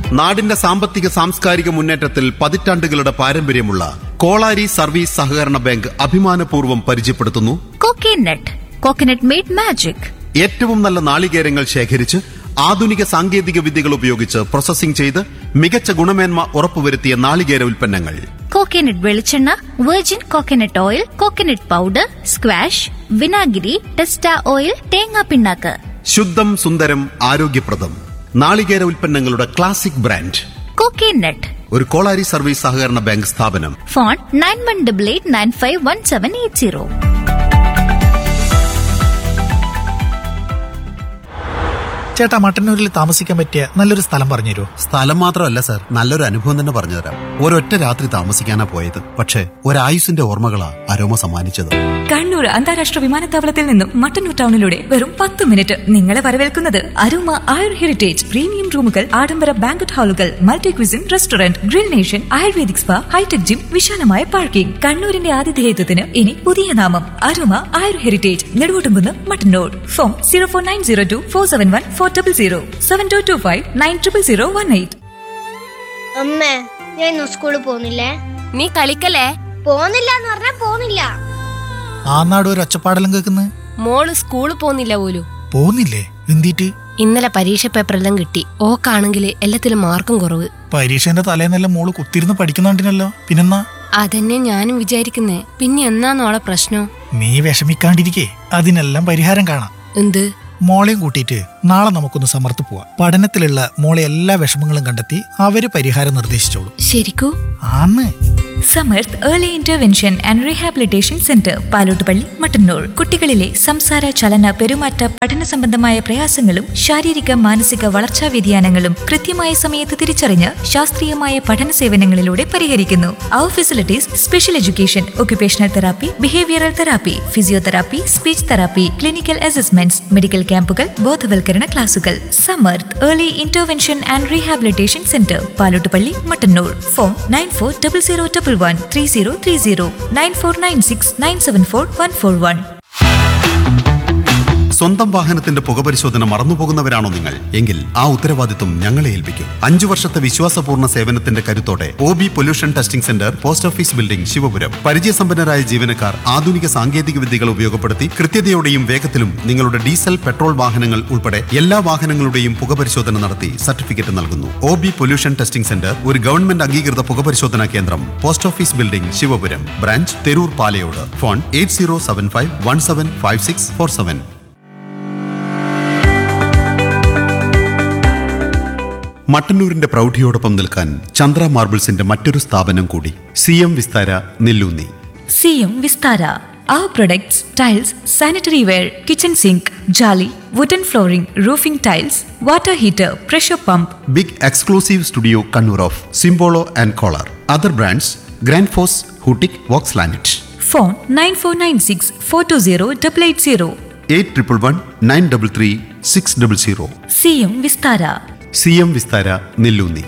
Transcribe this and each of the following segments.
നാടിന്റെ സാമ്പത്തിക സാംസ്കാരിക മുന്നേറ്റത്തിൽ പതിറ്റാണ്ടുകളുടെ പാരമ്പര്യമുള്ള കോളാരി സർവീസ് സഹകരണ ബാങ്ക് അഭിമാനപൂർവ്വം പരിചയപ്പെടുത്തുന്നു കോക്കനട്ട് കോക്കനട്ട് മെയ്ഡ് മാജിക് ഏറ്റവും നല്ല നാളികേരങ്ങൾ ശേഖരിച്ച് ആധുനിക സാങ്കേതിക വിദ്യകൾ ഉപയോഗിച്ച് പ്രോസസ്സിംഗ് ചെയ്ത് മികച്ച ഗുണമേന്മ ഉറപ്പുവരുത്തിയ നാളികേര ഉൽപ്പന്നങ്ങൾ കോക്കനട്ട് വെളിച്ചെണ്ണ virgin coconut oil coconut powder squash വിനാഗിരി ടെസ്റ്റ ഓയിൽ തേങ്ങാ പിണ്ണാക്ക് ശുദ്ധം സുന്ദരം ആരോഗ്യപ്രദം നാളികേര ഉൽപ്പന്നങ്ങളുടെ ക്ലാസിക് ബ്രാൻഡ് കോക്കനട്ട് ഒരു കോളാരി സർവീസ് സഹകരണ ബാങ്ക് സ്ഥാപനം phone nine one double eight nine five one seven eight zero ചേട്ടാ മട്ടന്നൂരിൽ താമസിക്കാൻ പറ്റിയ നല്ലൊരു സ്ഥലം പറഞ്ഞു തരുമോ സ്ഥലം മാത്രമല്ല സർ നല്ലൊരു അനുഭവം തന്നെ പറഞ്ഞുതരാം ഒരൊറ്റ രാത്രി താമസിക്കാനാ പോയത് പക്ഷേ ഒരായുസിന്റെ ഓർമ്മകളാ അരോമ സമ്മാനിച്ചത് കണ്ണൂർ അന്താരാഷ്ട്ര വിമാനത്താവളത്തിൽ നിന്നും മട്ടന്നൂർ ടൗണിലൂടെ വെറും പത്ത് മിനിറ്റ് നിങ്ങളെ വരവേൽക്കുന്നത് അരുമ ആയുർ ഹെറിറ്റേജ് പ്രീമിയം റൂമുകൾ ആഡംബര ബാങ്കറ്റ് ഹാളുകൾ multi cuisine restaurant grill nation ayurvedic spa hi tech gym വിശാലമായ പാർക്കിംഗ് കണ്ണൂരിന്റെ ആതിഥേയത്വത്തിന് ഇനി പുതിയ നാമം Aroma Ayur heritage Neduvottumkunnu Mattannur phone zero four nine zero two four seven one four double zero seven two two five nine triple zero one eight അമ്മേ ഞാൻ ഇന്ന് സ്കൂളിൽ പോകുന്നില്ലേ നീ കളിക്കല്ലേ പോകുന്നില്ല എന്ന് പറഞ്ഞാ പോകുന്നില്ല ആ നാട് ഒരു ഒച്ചപ്പാടെല്ലാം കേൾക്കുന്നത് മോള് സ്കൂളിൽ പോന്നില്ല പോലും പോകുന്നില്ലേ എന്തിട്ട് ഇന്നലെ പരീക്ഷ പേപ്പറെല്ലാം കിട്ടി ഓക്കാണെങ്കിൽ എല്ലാത്തിലും മാർക്കും കുറവ് പരീക്ഷേന്റെ തലേന്നെല്ലാം മോള് കുത്തിരുന്ന് പഠിക്കുന്നുണ്ടിനല്ലോ പിന്നെന്നാ അതന്നെ ഞാനും വിചാരിക്കുന്നേ പിന്നെ എന്നാന്നോളെ പ്രശ്നം നീ വിഷമിക്കാണ്ടിരിക്കേ അതിനെല്ലാം പരിഹാരം കാണാം എന്ത് മോളെയും കൂട്ടിയിട്ട് നാളെ നമുക്കൊന്ന് സമർത്ത് പോവാം പഠനത്തിലുള്ള മോളെ എല്ലാ വിഷമങ്ങളും കണ്ടെത്തി അവര് പരിഹാരം നിർദ്ദേശിച്ചോളൂ ശരിക്കൂ ആന്ന് Samarth early intervention and rehabilitation centre Palottupalli Mattannur കുട്ടികളിലെ സംസാര ചലന പെരുമാറ്റ പഠന സംബന്ധമായ പ്രയാസങ്ങളും ശാരീരിക മാനസിക വളർച്ചാ വ്യതിയാനങ്ങളും കൃത്യമായ സമയത്ത് തിരിച്ചറിഞ്ഞ് ശാസ്ത്രീയമായ പഠന സേവനങ്ങളിലൂടെ പരിഹരിക്കുന്നു അവർ facilities special education occupational therapy behavioural therapy physiotherapy speech therapy clinical assessments medical ക്യാമ്പുകൾ ബോധവൽക്കരണ ക്ലാസുകൾ Samarth early intervention and rehabilitation centre Palottupalli Mattannur phone nine four double zero double one three zero three zero nine four nine six nine seven four one four one സ്വന്തം വാഹനത്തിന്റെ പുകപരിശോധന മറന്നുപോകുന്നവരാണോ നിങ്ങൾ എങ്കിൽ ആ ഉത്തരവാദിത്വം ഞങ്ങളെ ഏൽപ്പിക്കും അഞ്ചു വർഷത്തെ വിശ്വാസപൂർണ്ണ സേവനത്തിന്റെ കരുത്തോടെ O B pollution testing centre post office building Shivapuram പരിചയസമ്പന്നരായ ജീവനക്കാർ ആധുനിക സാങ്കേതിക വിദ്യകൾ ഉപയോഗപ്പെടുത്തി കൃത്യതയോടെയും വേഗത്തിലും നിങ്ങളുടെ ഡീസൽ പെട്രോൾ വാഹനങ്ങൾ ഉൾപ്പെടെ എല്ലാ വാഹനങ്ങളുടെയും പുകപരിശോധന നടത്തി സർട്ടിഫിക്കറ്റ് നൽകുന്നു O B pollution testing centre ഒരു ഗവൺമെന്റ് അംഗീകൃത പുകപരിശോധനാ കേന്ദ്രം post office building Shivapuram branch Theroor Palayode phone eight zero seven five one seven five six four seven മട്ടന്നൂരിന്റെ പ്രൗഢിയോടൊപ്പം നിൽക്കാൻ ചന്ദ്ര മാർബിൾസിന്റെ മറ്റൊരു സ്ഥാപനം കൂടി C M Vistara Nellunni C M Vistara Our products, tiles, sanitary ware, kitchen sink, jolly, wooden flooring, roofing tiles, water heater, pressure pump, big exclusive studio Kannur of Simpolo and Kohler other brands Grundfos ഹൂട്ടിക് Vox ലാനറ്റ് phone 9496 420 880. Eight triple one nine double three six double zero C M Vistara C M Vistara Nellunni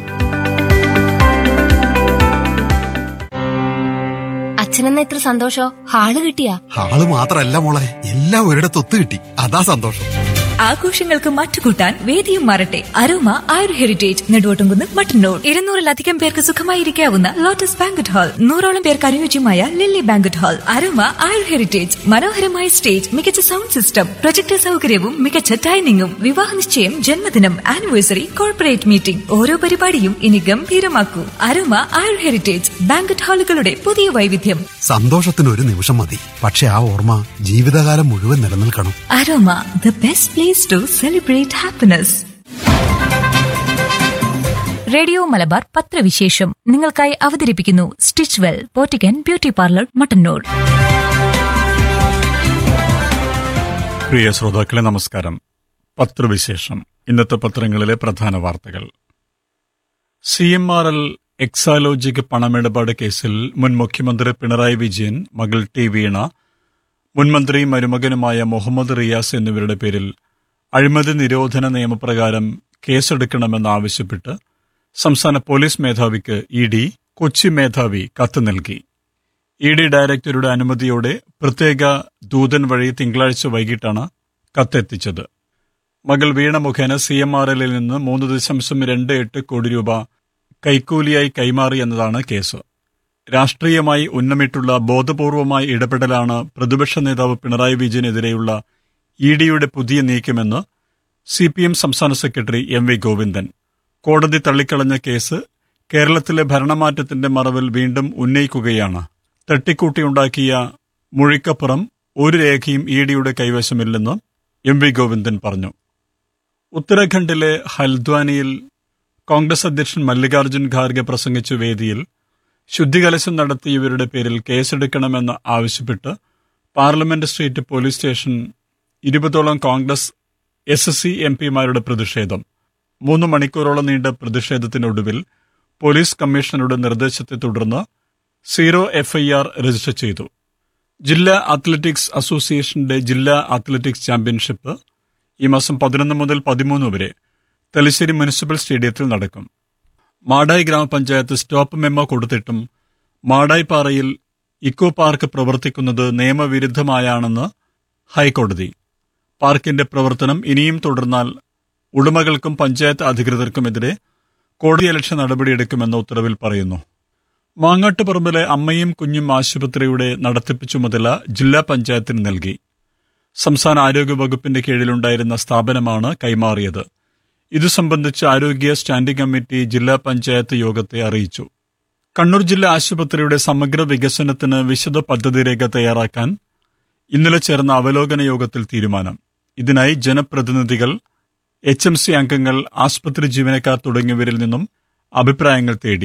അച്ഛനെന്ന ഇത്ര സന്തോഷോ hall കിട്ടിയാ ആള് മാത്രല്ല മോളെ എല്ലാം ഒരിടത്ത് ഒത്തു കിട്ടി അതാ സന്തോഷം ആഘോഷങ്ങൾക്ക് മറ്റുകൂട്ടാൻ വേദിയും മാറട്ടെ അരോമ ആയുർ ഹെറിറ്റേജ് നെടുവോട്ടുംകുന്ന് മട്ടന്നൂർ ഇരുന്നൂറിലധികം പേർക്ക് സുഖമായിരിക്കാവുന്ന ലോട്ടസ് ബാങ്കറ്റ് ഹാൾ നൂറോളം പേർക്ക് അനുയോജ്യമായ lily banquet hall Aroma Ayur heritage മനോഹരമായ സ്റ്റേജ് മികച്ച സൗണ്ട് സിസ്റ്റം പ്രൊജക്ടർ സൗകര്യവും മികച്ച ഡൈനിങ്ങും വിവാഹ നിശ്ചയം ജന്മദിനം ആനിവേഴ്സറി കോർപ്പറേറ്റ് മീറ്റിംഗ് ഓരോ പരിപാടിയും ഇനി ഗംഭീരമാക്കൂ അരോമ ആയുർ ഹെറിറ്റേജ് ബാങ്കറ്റ് ഹാളുകളുടെ പുതിയ വൈവിധ്യം സന്തോഷത്തിന് ഒരു നിമിഷം മതി പക്ഷെ ആ ഓർമ്മ ജീവിതകാലം മുഴുവൻ നിലനിൽക്കണം Aroma the best place to celebrate happiness radio Malabar പത്രവിശേഷം നിങ്ങൾക്കായി അവതരിപ്പിക്കുന്നു stitch well boutique and beauty parlour Mattannur പ്രിയ ശ്രോതാക്കളെ നമസ്കാരം പത്രവിശേഷം ഇന്നത്തെ പത്രങ്ങളിലെ പ്രധാന വാർത്തകൾ C M R L Exalogic പണമിടപാട് കേസിൽ മുൻ മുഖ്യമന്ത്രി പിണറായി വിജയൻ മകൾ ടി വീണ മുൻമന്ത്രി മരുമകനുമായ മുഹമ്മദ് റിയാസ് എന്നിവരുടെ പേരിൽ അഴിമതി നിരോധന നിയമപ്രകാരം കേസെടുക്കണമെന്നാവശ്യപ്പെട്ട് സംസ്ഥാന പോലീസ് മേധാവിക്ക് ഇ ഡി കൊച്ചി മേധാവി കത്ത് നൽകി ഇ ഡി ഡയറക്ടറുടെ അനുമതിയോടെ പ്രത്യേക ദൂതൻ വഴി തിങ്കളാഴ്ച വൈകിട്ടാണ് കത്തെത്തിച്ചത് മകൾ വീണ മുഖേന സി എം ആർ എല്ലിൽ നിന്ന് മൂന്ന് ദശാംശം രണ്ട് എട്ട് കോടി രൂപ കൈക്കൂലിയായി കൈമാറി എന്നതാണ് കേസ് രാഷ്ട്രീയമായി ഉന്നമിട്ടുള്ള ബോധപൂർവമായ ഇടപെടലാണ് പ്രതിപക്ഷ നേതാവ് പിണറായി വിജയനെതിരെയുള്ള ഇ ഡിയുടെ പുതിയ നീക്കമെന്ന് സി പി എം സംസ്ഥാന സെക്രട്ടറി എം വി ഗോവിന്ദൻ കോടതി തള്ളിക്കളഞ്ഞ കേസ് കേരളത്തിലെ ഭരണമാറ്റത്തിന്റെ മറവിൽ വീണ്ടും ഉന്നയിക്കുകയാണ് തട്ടിക്കൂട്ടിയുണ്ടാക്കിയ മുഴിക്കപ്പുറം ഒരു രേഖയും ഇ ഡിയുടെ കൈവശമില്ലെന്ന് എം വി ഗോവിന്ദൻ പറഞ്ഞു ഉത്തരാഖണ്ഡിലെ ഹൽദ്വാനിയിൽ കോൺഗ്രസ് അധ്യക്ഷൻ മല്ലികാർജ്ജുൻ ഖാർഗെ പ്രസംഗിച്ച വേദിയിൽ ശുദ്ധികലശം നടത്തിയവരുടെ പേരിൽ കേസെടുക്കണമെന്ന് ആവശ്യപ്പെട്ട് പാർലമെന്റ് സ്ട്രീറ്റ് പോലീസ് സ്റ്റേഷൻ ഇരുപതോളം Congress S S C M പിമാരുടെ പ്രതിഷേധം മൂന്ന് മണിക്കൂറോളം നീണ്ട പ്രതിഷേധത്തിനൊടുവിൽ പോലീസ് കമ്മീഷണറുടെ നിർദ്ദേശത്തെ തുടർന്ന് സീറോ എഫ്ഐആർ രജിസ്റ്റർ ചെയ്തു ജില്ലാ അത്ലറ്റിക്സ് അസോസിയേഷന്റെ ജില്ലാ അത്ലറ്റിക്സ് ചാമ്പ്യൻഷിപ്പ് ഈ മാസം പതിനൊന്ന് മുതൽ പതിമൂന്ന് വരെ തലശ്ശേരി മുനിസിപ്പൽ സ്റ്റേഡിയത്തിൽ നടക്കും മാടായി ഗ്രാമപഞ്ചായത്ത് സ്റ്റോപ്പ് മെമ്മോ കൊടുത്തിട്ടും മാടായി പാറയിൽ ഇക്കോ പാർക്ക് പ്രവർത്തിക്കുന്നത് നിയമവിരുദ്ധമായാണെന്ന് ഹൈക്കോടതി പാർക്കിന്റെ പ്രവർത്തനം ഇനിയും തുടർന്നാൽ ഉടമകൾക്കും പഞ്ചായത്ത് അധികൃതർക്കുമെതിരെ കോടതിയലക്ഷ്യ നടപടിയെടുക്കുമെന്ന് ഉത്തരവിൽ പറയുന്നു മാങ്ങാട്ടുപറമ്പിലെ അമ്മയും കുഞ്ഞും ആശുപത്രിയുടെ നടത്തിപ്പ് ചുമതല ജില്ലാ പഞ്ചായത്തിന് നൽകി സംസ്ഥാന ആരോഗ്യ വകുപ്പിന്റെ കീഴിലുണ്ടായിരുന്ന സ്ഥാപനമാണ് കൈമാറിയത് ഇതു സംബന്ധിച്ച് ആരോഗ്യ സ്റ്റാൻഡിംഗ് കമ്മിറ്റി ജില്ലാ പഞ്ചായത്ത് യോഗത്തെ അറിയിച്ചു കണ്ണൂർ ജില്ലാ ആശുപത്രിയുടെ സമഗ്ര വികസനത്തിന് വിശദ പദ്ധതി രേഖ തയ്യാറാക്കാൻ ഇന്നലെ ചേർന്ന അവലോകന യോഗത്തിൽ തീരുമാനം ഇതിനായി ജനപ്രതിനിധികൾ എച്ച് എം സി അംഗങ്ങൾ ആശുപത്രി ജീവനക്കാർ തുടങ്ങിയവരിൽ നിന്നും അഭിപ്രായങ്ങൾ തേടി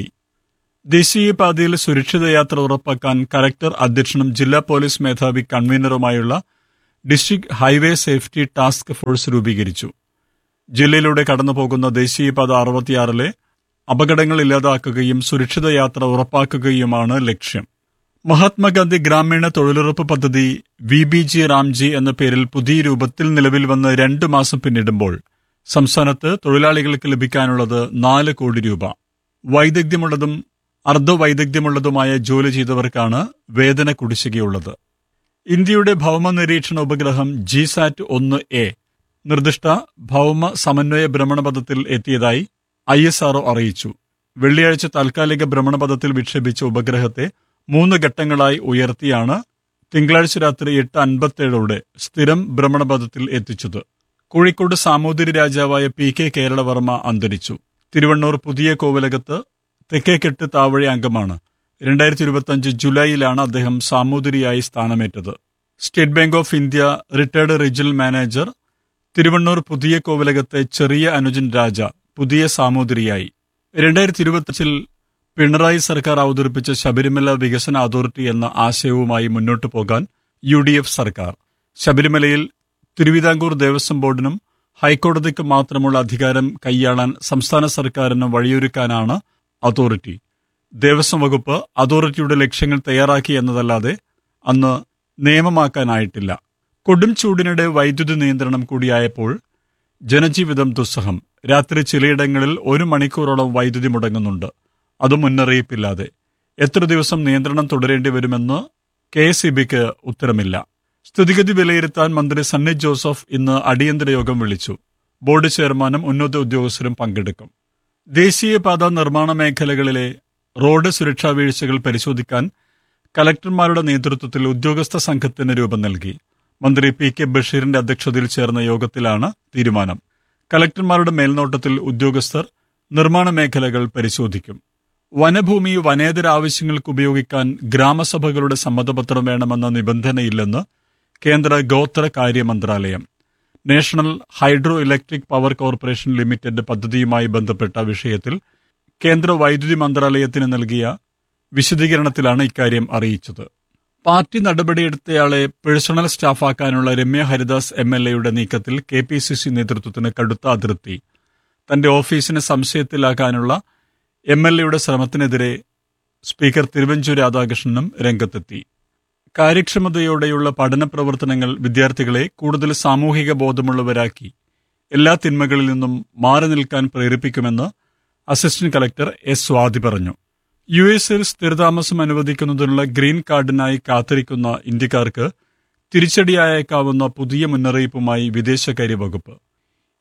ദേശീയപാതയിൽ സുരക്ഷിത യാത്ര ഉറപ്പാക്കാൻ കലക്ടർ അധ്യക്ഷനും ജില്ലാ പോലീസ് മേധാവി കൺവീനറുമായുള്ള district highway safety task force രൂപീകരിച്ചു ജില്ലയിലൂടെ കടന്നുപോകുന്ന ദേശീയപാത അറുപത്തിയാറിലെ അപകടങ്ങൾ ഇല്ലാതാക്കുകയും സുരക്ഷിത യാത്ര ഉറപ്പാക്കുകയുമാണ് ലക്ഷ്യം മഹാത്മാഗാന്ധി ഗ്രാമീണ തൊഴിലുറപ്പ് പദ്ധതി വി ബി ജി റാംജി എന്ന പേരിൽ പുതിയ രൂപത്തിൽ നിലവിൽ വന്ന് രണ്ട് മാസം പിന്നിടുമ്പോൾ സംസ്ഥാനത്ത് തൊഴിലാളികൾക്ക് ലഭിക്കാനുള്ളത് നാല് കോടി രൂപ വൈദഗ്ധ്യമുള്ളതും അർദ്ധവൈദഗ്ധ്യമുള്ളതുമായ ജോലി ചെയ്തവർക്കാണ് വേതന കുടിശ്ശികയുള്ളത് ഇന്ത്യയുടെ ഭൗമ നിരീക്ഷണ ഉപഗ്രഹം ജിസാറ്റ് ഒന്ന് എ നിർദ്ദിഷ്ട ഭൗമ സമന്വയ ഭ്രമണപഥത്തിൽ എത്തിയതായി ഐ എസ് ആർഒ അറിയിച്ചു വെള്ളിയാഴ്ച താൽക്കാലിക ഭ്രമണപഥത്തിൽ വിക്ഷേപിച്ച ഉപഗ്രഹത്തെ മൂന്ന് ഘട്ടങ്ങളായി ഉയർത്തിയാണ് തിങ്കളാഴ്ച രാത്രി എട്ട് അൻപത്തേഴോടെ സ്ഥിരം ഭ്രമണപഥത്തിൽ എത്തിച്ചത് കോഴിക്കോട് സാമൂതിരി രാജാവായ പി കെ കേരളവർമ്മ അന്തരിച്ചു തിരുവണ്ണൂർ പുതിയ കോവിലകത്ത് തെക്കേക്കെട്ട് താവഴി അംഗമാണ് രണ്ടായിരത്തി ഇരുപത്തിയഞ്ച് ജൂലൈയിലാണ് അദ്ദേഹം സാമൂതിരിയായി സ്ഥാനമേറ്റത് State Bank of India retired regional manager Thiruvannur പുതിയ കോവിലകത്തെ ചെറിയ അനുജൻ രാജ പുതിയ സാമൂതിരിയായി രണ്ടായിരത്തി ഇരുപത്തിയഞ്ചിൽ പിണറായി സർക്കാർ അവതരിപ്പിച്ച ശബരിമല വികസന അതോറിറ്റി എന്ന ആശയവുമായി മുന്നോട്ടു പോകാൻ യു ഡി എഫ് സർക്കാർ ശബരിമലയിൽ തിരുവിതാംകൂർ ദേവസ്വം ബോർഡിനും ഹൈക്കോടതിക്ക് മാത്രമുള്ള അധികാരം കൈയാളാൻ സംസ്ഥാന സർക്കാരിന് വഴിയൊരുക്കാനാണ് അതോറിറ്റി ദേവസ്വം വകുപ്പ് അതോറിറ്റിയുടെ ലക്ഷ്യങ്ങൾ തയ്യാറാക്കി എന്നതല്ലാതെ അന്ന് നിയമമാക്കാനായിട്ടില്ല കൊടും ചൂടിനിടെ വൈദ്യുതി നിയന്ത്രണം കൂടിയായപ്പോൾ ജനജീവിതം ദുസ്സഹം രാത്രി ചിലയിടങ്ങളിൽ ഒരു മണിക്കൂറോളം വൈദ്യുതി മുടങ്ങുന്നുണ്ട് അതും മുന്നറിയിപ്പില്ലാതെ എത്ര ദിവസം നിയന്ത്രണം തുടരേണ്ടി വരുമെന്ന് കെ എസ് ഇ ബിക്ക് ഉത്തരമില്ല സ്ഥിതിഗതി വിലയിരുത്താൻ മന്ത്രി സണ്ണി ജോസഫ് ഇന്ന് അടിയന്തര യോഗം വിളിച്ചു ബോർഡ് ചെയർമാനും ഉന്നത ഉദ്യോഗസ്ഥരും പങ്കെടുക്കും ദേശീയപാത നിർമ്മാണ മേഖലകളിലെ റോഡ് സുരക്ഷാ വീഴ്ചകൾ പരിശോധിക്കാൻ കലക്ടർമാരുടെ നേതൃത്വത്തിൽ ഉദ്യോഗസ്ഥ സംഘത്തിന് രൂപം നൽകി മന്ത്രി പി കെ ബഷീറിന്റെ അധ്യക്ഷതയിൽ ചേർന്ന യോഗത്തിലാണ് തീരുമാനം കലക്ടർമാരുടെ മേൽനോട്ടത്തിൽ ഉദ്യോഗസ്ഥർ നിർമ്മാണ മേഖലകൾ പരിശോധിക്കും വനഭൂമി വനേതര ആവശ്യങ്ങൾക്ക് ഉപയോഗിക്കാൻ ഗ്രാമസഭകളുടെ സമ്മതപത്രം വേണമെന്ന നിബന്ധനയില്ലെന്ന് കേന്ദ്ര ഗോത്ര കാര്യ മന്ത്രാലയം national hydro electric power corporation limited പദ്ധതിയുമായി ബന്ധപ്പെട്ട വിഷയത്തിൽ കേന്ദ്ര വൈദ്യുതി മന്ത്രാലയത്തിന് നൽകിയ വിശദീകരണത്തിലാണ് ഇക്കാര്യം അറിയിച്ചത് പാർട്ടി നടപടിയെടുത്തയാളെ പേഴ്സണൽ സ്റ്റാഫാക്കാനുള്ള രമ്യ ഹരിദാസ് എം എൽ എയുടെ നീക്കത്തിൽ കെ പി സി സി നേതൃത്വത്തിന് കടുത്ത അതൃപ്തി തന്റെ ഓഫീസിനെ സംശയത്തിലാക്കാനുള്ള എം എൽ എയുടെ ശ്രമത്തിനെതിരെ സ്പീക്കർ തിരുവഞ്ചൂർ രാധാകൃഷ്ണനും രംഗത്തെത്തി കാര്യക്ഷമതയോടെയുള്ള പഠന പ്രവർത്തനങ്ങൾ വിദ്യാർത്ഥികളെ കൂടുതൽ സാമൂഹിക ബോധമുള്ളവരാക്കി എല്ലാ തിന്മകളിൽ നിന്നും മാറി നിൽക്കാൻ പ്രേരിപ്പിക്കുമെന്ന് അസിസ്റ്റന്റ് കലക്ടർ എസ് സ്വാതി പറഞ്ഞു യു എസിൽ സ്ഥിരതാമസം അനുവദിക്കുന്നതിനുള്ള ഗ്രീൻ കാർഡിനായി കാത്തിരിക്കുന്ന ഇന്ത്യക്കാർക്ക് തിരിച്ചടിയായേക്കാവുന്ന പുതിയ മുന്നറിയിപ്പുമായി വിദേശകാര്യ വകുപ്പ്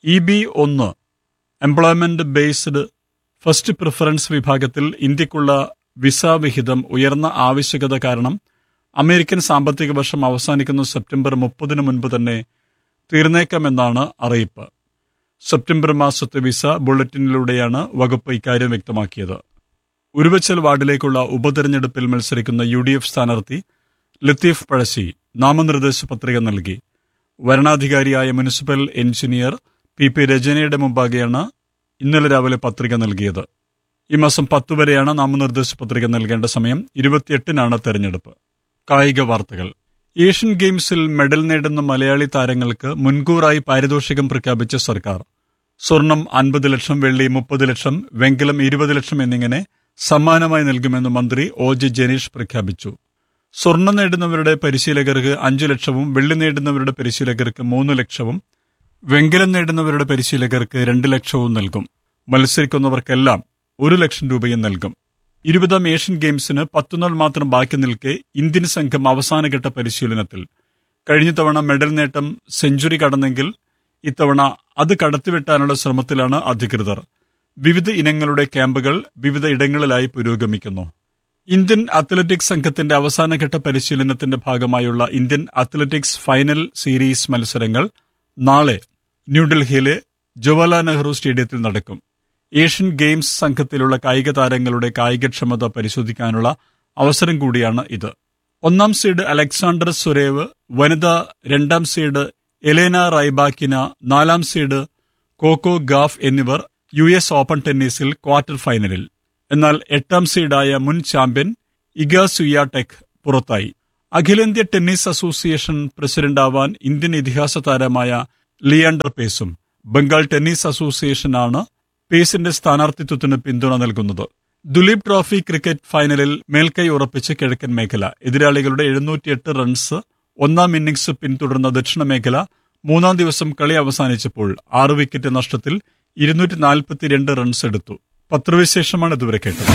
ഇ ബി ഒന്ന് എംപ്ലോയ്മെന്റ് ബേസ്ഡ് ഫസ്റ്റ് പ്രിഫറൻസ് വിഭാഗത്തിൽ ഇന്ത്യക്കുള്ള വിസ വിഹിതം ഉയർന്ന ആവശ്യകത കാരണം അമേരിക്കൻ സാമ്പത്തിക വർഷം അവസാനിക്കുന്ന സെപ്റ്റംബർ മുപ്പതിന് മുൻപ് തന്നെ തീർന്നേക്കാമെന്നാണ് അറിയിപ്പ് സെപ്റ്റംബർ മാസത്തെ വിസ ബുള്ളറ്റിനിലൂടെയാണ് വകുപ്പ് ഇക്കാര്യം വ്യക്തമാക്കിയത് ഉരുവച്ചൽ വാർഡിലേക്കുള്ള ഉപതെരഞ്ഞെടുപ്പിൽ മത്സരിക്കുന്ന യു ഡി എഫ് സ്ഥാനാർത്ഥി ലത്തീഫ് പഴശ്ശി നാമനിർദ്ദേശ പത്രിക നൽകി വരണാധികാരിയായ മുനിസിപ്പൽ എഞ്ചിനീയർ പി പി രജനയുടെ മുമ്പാകെയാണ് ഇന്നലെ രാവിലെ പത്രിക നൽകിയത് ഈ മാസം പത്ത് വരെയാണ് നാമനിർദ്ദേശ പത്രിക നൽകേണ്ട സമയം ഇരുപത്തിയെട്ടിനാണ് തെരഞ്ഞെടുപ്പ് കായിക വാർത്തകൾ ഏഷ്യൻ ഗെയിംസിൽ മെഡൽ നേടുന്ന മലയാളി താരങ്ങൾക്ക് മുൻകൂറായി പാരിതോഷികം പ്രഖ്യാപിച്ച സർക്കാർ സ്വർണം അൻപത് ലക്ഷം വെള്ളി മുപ്പത് ലക്ഷം വെങ്കലം ഇരുപത് ലക്ഷം എന്നിങ്ങനെ സമ്മാനമായി നൽകുമെന്ന് മന്ത്രി ഒ ജെ ജനീഷ് പ്രഖ്യാപിച്ചു സ്വർണം നേടുന്നവരുടെ പരിശീലകർക്ക് അഞ്ചു ലക്ഷവും വെള്ളി നേടുന്നവരുടെ പരിശീലകർക്ക് മൂന്ന് ലക്ഷവും വെങ്കലം നേടുന്നവരുടെ പരിശീലകർക്ക് രണ്ട് ലക്ഷവും നൽകും മത്സരിക്കുന്നവർക്കെല്ലാം ഒരു ലക്ഷം രൂപയും നൽകും ഇരുപതാം ഏഷ്യൻ ഗെയിംസിന് പത്തുനാൾ മാത്രം ബാക്കി നിൽക്കെ ഇന്ത്യൻ സംഘം അവസാനഘട്ട പരിശീലനത്തിൽ കഴിഞ്ഞ തവണ മെഡൽ നേട്ടം സെഞ്ചുറി കടന്നെങ്കിൽ ഇത്തവണ അത് കടത്തിവെട്ടാനുള്ള ശ്രമത്തിലാണ് അധികൃതർ വിവിധ ഇനങ്ങളുടെ ക്യാമ്പുകൾ വിവിധ ഇടങ്ങളിലായി പുരോഗമിക്കുന്നു ഇന്ത്യൻ അത്ലറ്റിക്സ് സംഘത്തിന്റെ അവസാനഘട്ട പരിശീലനത്തിന്റെ ഭാഗമായുള്ള ഇന്ത്യൻ അത്ലറ്റിക്സ് ഫൈനൽ സീരീസ് മത്സരങ്ങൾ നാളെ ന്യൂഡൽഹിയിലെ ജവഹർലാൽ നെഹ്റു സ്റ്റേഡിയത്തിൽ നടക്കും ഏഷ്യൻ ഗെയിംസ് സംഘത്തിലുള്ള കായിക താരങ്ങളുടെ കായികക്ഷമത പരിശോധിക്കാനുള്ള അവസരം കൂടിയാണ് ഇത് ഒന്നാം സീഡ് അലക്സാണ്ടർ സുരേവ് വനിതാ രണ്ടാം സീഡ് എലേന റൈബാക്കിന നാലാം സീഡ് കോക്കോ ഗാഫ് എന്നിവർ യു എസ് ഓപ്പൺ ടെന്നീസിൽ ക്വാർട്ടർ ഫൈനലിൽ എന്നാൽ എട്ടാം സീഡായ മുൻ ചാമ്പ്യൻ ഇഗ സുയാടെക് പുറത്തായി അഖിലേന്ത്യാ ടെന്നീസ് അസോസിയേഷൻ പ്രസിഡന്റാവാൻ ഇന്ത്യൻ ഇതിഹാസ താരമായ ലിയാണ്ടർ പേസും ബംഗാൾ ടെന്നീസ് അസോസിയേഷനാണ് പേസിന്റെ സ്ഥാനാർത്ഥിത്വത്തിന് പിന്തുണ നൽകുന്നത് ദുലീപ് ട്രോഫി ക്രിക്കറ്റ് ഫൈനലിൽ മേൽക്കൈ ഉറപ്പിച്ച് കിഴക്കൻ മേഖല എതിരാളികളുടെ എഴുന്നൂറ്റിയെട്ട് റൺസ് ഒന്നാം ഇന്നിംഗ്സ് പിന്തുടർന്ന ദക്ഷിണ മേഖല മൂന്നാം ദിവസം കളി അവസാനിച്ചപ്പോൾ ആറ് വിക്കറ്റ് നഷ്ടത്തിൽ ഇരുന്നൂറ്റി നാൽപ്പത്തിരണ്ട് റൺസ് എടുത്തു പത്രവിശേഷമാണ് ഇതുവരെ കേട്ടത്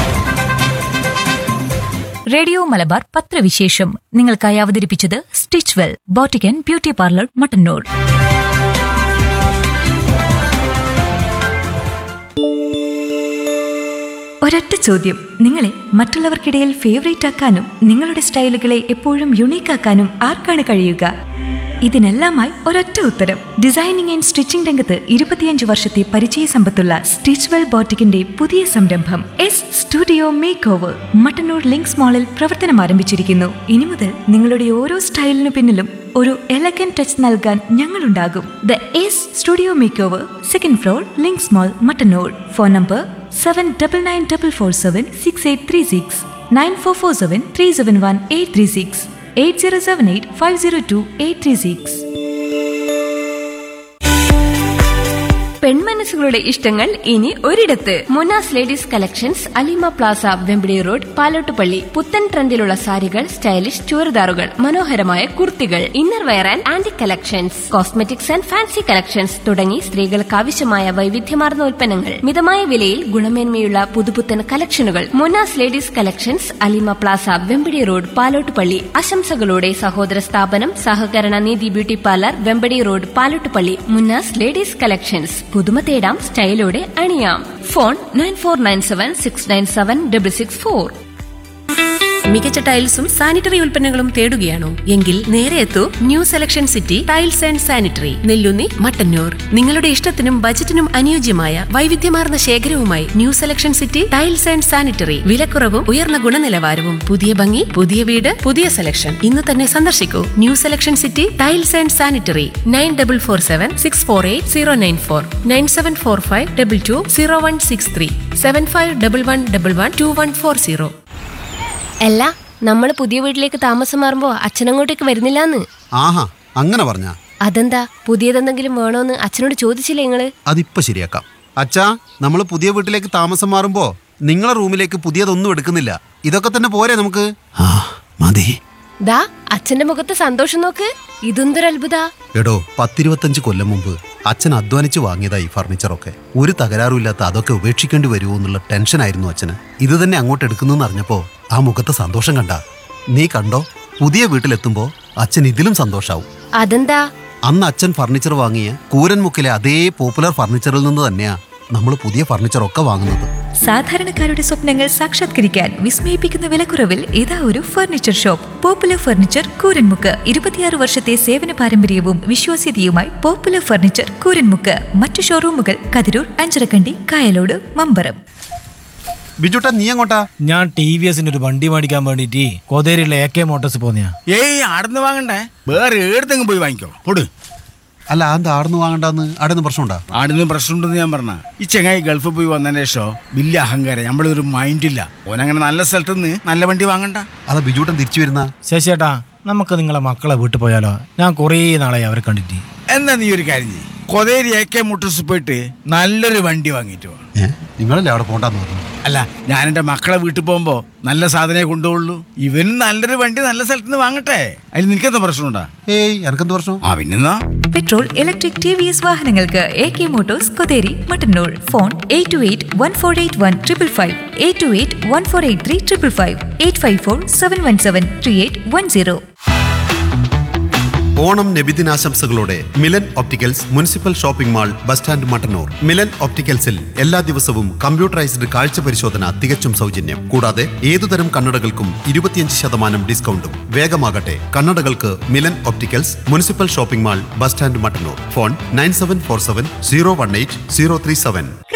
റേഡിയോ മലബാർ പത്രവിശേഷം നിങ്ങൾക്കായി അവതരിപ്പിച്ചത് stitch well boutique and beauty parlour Mattannur ഒരൊറ്റ ചോദ്യം നിങ്ങളെ മറ്റുള്ളവർക്കിടയിൽ ഫേവറേറ്റ് ആക്കാനും നിങ്ങളുടെ സ്റ്റൈലുകളെ എപ്പോഴും യുണീക്ക് ആക്കാനും ആർക്കാണ് കഴിയുക ഇതിനെല്ലാമായി ഒരൊറ്റ ഉത്തരം ഡിസൈനിങ് ആൻഡ് സ്റ്റിച്ചിംഗ് രംഗത്ത് ഇരുപത്തിയഞ്ച് വർഷത്തെ പരിചയ സമ്പത്തുള്ള സ്റ്റിച്ച്വെൽ ബോട്ടിക്കിന്റെ പുതിയ സംരംഭം S studio makeover Mattannur Links മാളിൽ പ്രവർത്തനം ആരംഭിച്ചിരിക്കുന്നു ഇനി മുതൽ നിങ്ങളുടെ ഓരോ സ്റ്റൈലിനു പിന്നിലും ഒരു എലഗൻ ടച്ച് നൽകാൻ ഞങ്ങളുണ്ടാകും the S studio makeover second floor Links mall Mattannur phone number seven double nine double four seven six eight three six nine four four seven three seven one eight three six eight zero seven eight five zero two eight three six പെൺമനസ്സുകളുടെ ഇഷ്ടങ്ങൾ ഇനി ഒരിടത്ത് Munas ladies collections Alima plaza Vembadi road Palottupalli പുത്തൻ ട്രെൻഡിലുള്ള സാരികൾ stylish ചുരിദാറുകൾ മനോഹരമായ കുർത്തികൾ inner wear and anti collections cosmetics and fancy collections തുടങ്ങി സ്ത്രീകൾക്ക് ആവശ്യമായ വൈവിധ്യമാർന്ന ഉൽപ്പന്നങ്ങൾ മിതമായ വിലയിൽ ഗുണമേന്മയുള്ള പുതുപുത്തൻ കളക്ഷനുകൾ Munas ladies collections Alima plaza Vempadi road Palottupalli ആശംസകളോടെ സഹോദര സ്ഥാപനം സഹകരണ നീതി beauty parlour Vempadi road Palottupalli Munnas ladies collections പുതുമ തേടാം സ്റ്റൈലോടെ അണിയാം phone nine four nine seven six nine seven double six four മികച്ച ടൈൽസും സാനിറ്ററി ഉൽപ്പന്നങ്ങളും തേടുകയാണോ എങ്കിൽ നേരെ എത്തൂ new selection city tiles and sanitary Nellunni Mattannur നിങ്ങളുടെ ഇഷ്ടത്തിനും ബജറ്റിനും അനുയോജ്യമായ വൈവിധ്യമാർന്ന ശേഖരവുമായി new selection city tiles and sanitary വിലക്കുറവും ഉയർന്ന ഗുണനിലവാരവും പുതിയ ഭംഗി പുതിയ വീട് പുതിയ സെലക്ഷൻ ഇന്ന് തന്നെ സന്ദർശിക്കൂ new selection city tiles and sanitary nine double four seven six four eight zero nine four nine seven four five double two zero one six three seven five double one double one two one four zero അല്ല നമ്മൾ പുതിയ വീട്ടിലേക്ക് താമസം മാറുമ്പോ അച്ഛനങ്ങോട്ടേക്ക് വരുന്നില്ലാന്ന് ആഹാ അങ്ങനെ പറഞ്ഞ അതെന്താ പുതിയതെന്തെങ്കിലും വേണോന്ന് അച്ഛനോട് ചോദിച്ചില്ലേ നിങ്ങള് അതിപ്പോ ശരിയാക്കാം അച്ഛാ നമ്മൾ പുതിയ വീട്ടിലേക്ക് താമസം മാറുമ്പോ നിങ്ങളെ റൂമിലേക്ക് പുതിയതൊന്നും എടുക്കുന്നില്ല ഇതൊക്കെ തന്നെ പോരെ നമുക്ക് ആ മതി ദാ അച്ഛന്റെ മുഖത്ത് സന്തോഷം നോക്ക് ഇതെന്തൊരു അത്ഭുത എടോ പത്തിരുപത്തഞ്ച് കൊല്ലം മുമ്പ് അച്ഛൻ അധ്വാനിച്ച് വാങ്ങിയതാ ഈ ഫർണിച്ചറൊക്കെ ഒരു തകരാറുമില്ലാത്ത അതൊക്കെ ഉപേക്ഷിക്കേണ്ടി വരുമോ എന്നുള്ള ടെൻഷനായിരുന്നു അച്ഛന് ഇത് തന്നെ അങ്ങോട്ട് എടുക്കുന്നു അറിഞ്ഞപ്പോ ആ മുഖത്തെ സന്തോഷം കണ്ട നീ കണ്ടോ പുതിയ വീട്ടിലെത്തുമ്പോ അച്ഛൻ ഇതിലും സന്തോഷാവും അതെന്താ അന്ന് അച്ഛൻ ഫർണിച്ചർ വാങ്ങിയ കൂരൻമുക്കിലെ അതേ പോപ്പുലർ ഫർണിച്ചറിൽ നിന്ന് തന്നെയാ നമ്മൾ പുതിയ ഫർണിച്ചറൊക്കെ വാങ്ങുന്നത് സാധാരണക്കാരുടെ സ്വപ്നങ്ങൾ സാക്ഷാത്കരിക്കാൻ വിസ്മയിപ്പിക്കുന്ന വിലക്കുറവിൽ ഇതാ ഒരു furniture shop popular furniture Kooranmukku ഇരുപത്തിയാറ് വർഷത്തെ സേവന പാരമ്പര്യവും വിശ്വാസ്യതയുമായി പോപ്പുലർ ഫർണിച്ചർ കൂരൻമുക്ക് മറ്റു ഷോറൂമുകൾ കതിരൂർ അഞ്ചരക്കണ്ടി കായലോട് മമ്പറം ബിജുട്ടാ നീ എങ്ങോട്ടാ ഞാൻ ടി വി എസിന്റെ ഒരു വണ്ടി മേടിക്കാൻ വേണ്ടിട്ട് കോതേരിയിലെ എ കെ മോട്ടോഴ്സ് പോന്നെയാ ഏയ് ആടുന്ന് വാങ്ങണ്ടേ വേറെ ഏടത്തെങ്കിലും പോയി വാങ്ങിക്കോ പൊട് അല്ല അത് ആടുന്ന് വാങ്ങണ്ടെന്ന് ആടുന്ന് പ്രശ്നമുണ്ടാ ആടുന്ന് പ്രശ്നമുണ്ടെന്ന് ഞാൻ പറഞ്ഞ ഈ ചെങ്ങായി ഗൾഫിൽ പോയി വന്നതിന് ശേഷം വലിയ അഹങ്കാരം നമ്മളൊരു മൈൻഡില്ല ഓനങ്ങനെ നല്ല സ്ഥലത്ത് നിന്ന് നല്ല വണ്ടി വാങ്ങണ്ട അതാ ബിജുട്ടൻ തിരിച്ചു വരുന്ന ശശിയേട്ടാ നമുക്ക് നിങ്ങളെ മക്കളെ വീട്ടിൽ പോയാലോ ഞാൻ കുറേ നാളായി അവരെ കണ്ടിട്ട് എന്നാ നീ ഒരു കാര്യം ചെയ്യ് കൊതേരി എ കെ മോട്ടോഴ്സ് പോയിട്ട് നല്ലൊരു വണ്ടി വാങ്ങിയിട്ട് വാ ഏ നിങ്ങളല്ലേ അവിടെ പോണ്ടെന്ന് പറഞ്ഞു അല്ല ഞാൻ എൻ്റെ മക്കളെ വീട്ടിൽ പോകുമ്പോൾ നല്ല സാധനമേ കൊണ്ടുപോകുള്ളൂ ഇവനും നല്ലൊരു വണ്ടി നല്ല സ്ഥലത്ത് നിന്ന് വാങ്ങട്ടെ അതിൽ നിനക്കെന്താ പ്രശ്നമുണ്ടാ ഏയ് എനക്കെന്ത് പ്രശ്നം ആ പിന്നെന്നാ petrol electric T V S വാഹനങ്ങൾക്ക് A K motors Kotheri Mattannur phone eight two eight one four eight one triple five eight two eight one four eight three triple five eight five four seven one seven three eight one zero Onam നബിദിനാശംസകളോടെ Milan opticals municipal shopping mall bus stand Mattannur Milan ഒപ്റ്റിക്കൽസിൽ എല്ലാ ദിവസവും computerised കാഴ്ച പരിശോധന തികച്ചും സൗജന്യം കൂടാതെ ഏതുതരം കണ്ണടകൾക്കും ഇരുപത്തിയഞ്ച് ശതമാനം ഡിസ്കൗണ്ടും വേഗമാകട്ടെ കണ്ണടകൾക്ക് Milan opticals municipal shopping mall bus stand Mattannur phone nine seven four seven zero one eight zero three seven